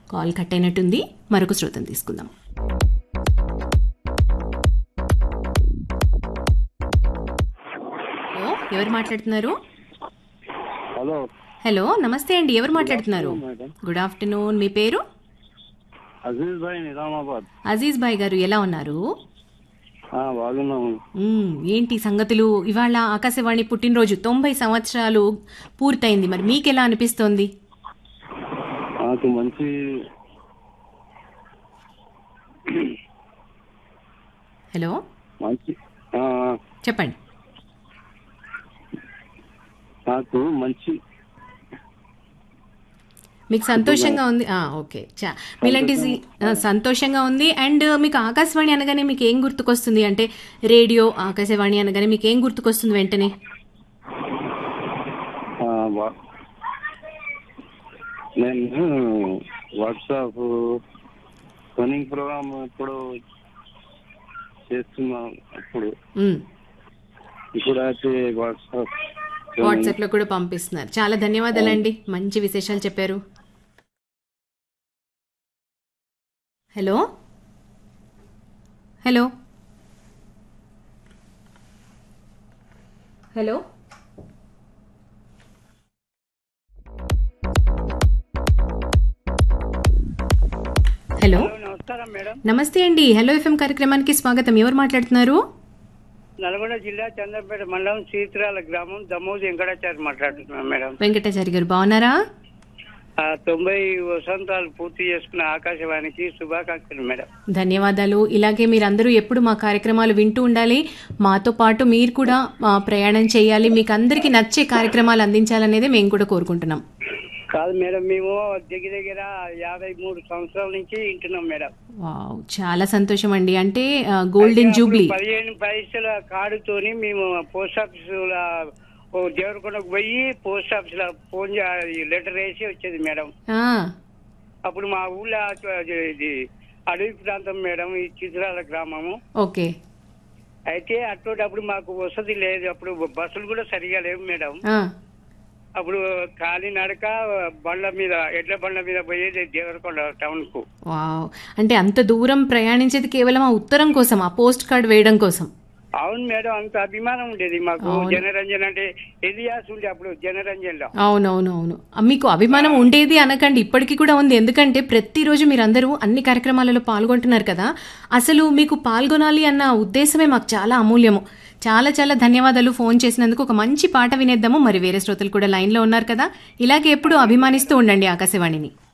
Call cut అయినట్టుంది మరొక శ్రోతం తీసుకుందాం హలో ఎవరు మాట్లాడుతున్నారు హలో హలో నమస్తే అండి ఎవరు మాట్లాడుతున్నారు మేడం గుడ్ ఆఫ్టర్నూన్ మీ పేరు అజీజ్ భాయ్ నిజామాబాద్ అజీజ్ భాయ్ గారు ఎలా ఉన్నారు ఆ, బాగున్నాము మ్మ్, ఏంటి సంగతులు ఇవాళ ఆకాశవాణి పుట్టినరోజు తొంభై సంవత్సరాలు పూర్తయింది మరి మీకు ఎలా అనిపిస్తోంది నాకు మంచి హలో మంచి ఆ, చెప్పండి నాకు మంచి మీకు సంతోషంగా ఉంది ఆ, ఓకే చా మీలాంటి సి- ఆ, సంతోషంగా ఉంది అండ్ మీకు ఆకాశవాణి అనగానే మీకు ఏం గుర్తుకొస్తుంది అంటే రేడియో ఆకాశవాణి అనగానే మీకు ఏం గుర్తుకొస్తుంది వెంటనే ఆ, వా- నేను వాట్సాప్ రన్నింగ్ ప్రోగ్రామ్ ఇప్పుడు చేస్తున్నాను ఇప్పుడు మ్మ్. ఇప్పుడు అయితే వాట్సాప్ వాట్సాప్లో కూడా పంపిస్తున్నారు చాలా ధన్యవాదాలండి మంచి విశేషాలు చెప్పారు హలో హలో హలో హలో నమస్కారం మేడం నమస్తే అండి హలో ఎఫ్ఎం కార్యక్రమానికి స్వాగతం ఎవరు మాట్లాడుతున్నారు నల్గొండ జిల్లా చంద్రపేట మండలం సీతురాల గ్రామం దమోజు వెంకటాచారి మాట్లాడుతున్నాం మేడం వెంకటాచారి గారు బాగున్నారా ఆ తొంభై వసంతాలు పూర్తి చేసుకున్న ఆకాశవాణికి శుభాకాంక్షలు మేడం ధన్యవాదాలు ఇలాగే మీరందరూ ఎప్పుడు మా కార్యక్రమాలు వింటూ ఉండాలి మాతో పాటు మీరు కూడా ఆ, ప్రయాణం చేయాలి మీకు అందరికీ నచ్చే కార్యక్రమాలు అందించాలనేదే మేము కూడా కోరుకుంటున్నాం కాదు మేడం మేము దగ్గర దగ్గర యాభై మూడు సంవత్సరాల నుంచి వింటున్నాం మేడం వావ్ చాలా సంతోషం అండి అంటే ఆ, గోల్డెన్ జూబ్లీ పదిహేను పైసల కార్డుతోని మేము పోస్ట్ ఆఫీస్ దేవరకొండకు పోయి పోస్ట్ ఆఫీస్ లో ఫోన్ చే- లెటర్ వేసి వచ్చేది మేడం ఆ, అప్పుడు మా ఊళ్ళో ఇది అడవి ప్రాంతం మేడం ఈ చిత్రాల గ్రామము ఓకే అయితే అప్పుడు మాకు వసతి లేదు అప్పుడు బస్సులు కూడా సరిగా లేవు మేడం ఆ, అప్పుడు ఖాళీ నడక బండ్ల మీద ఎడ్ల బండ్ల మీద పోయేది దేవరకొండ టౌన్ కు వావ్ అంటే అంత దూరం ప్రయాణించేది కేవలం ఆ ఉత్తరం కోసం ఆ పోస్ట్ కార్డ్ వేయడం కోసం అవును మేడం అంత అభిమానం ఉండేది మాకు జనరంజన్ అంటే ఎలియాస్ ఉండే అప్పుడు జనరంజన్ లో అవునవును అవును మీకు అభిమానం ఉండేది అనకండి ఇప్పటికీ కూడా ఉంది ఎందుకంటే ప్రతిరోజు మీరందరూ అన్ని కార్యక్రమాలలో పాల్గొంటున్నారు కదా అసలు మీకు పాల్గొనాలి అన్న ఉద్దేశమే మాకు చాలా అమూల్యము చాలా చాలా ధన్యవాదాలు ఫోన్ చేసినందుకు ఒక మంచి పాట వినేద్దాము మరి వేరే శ్రోతలు కూడా లైన్లో ఉన్నారు కదా ఇలాగే ఎప్పుడు అభిమానిస్తూ ఉండండి ఆకాశవాణిని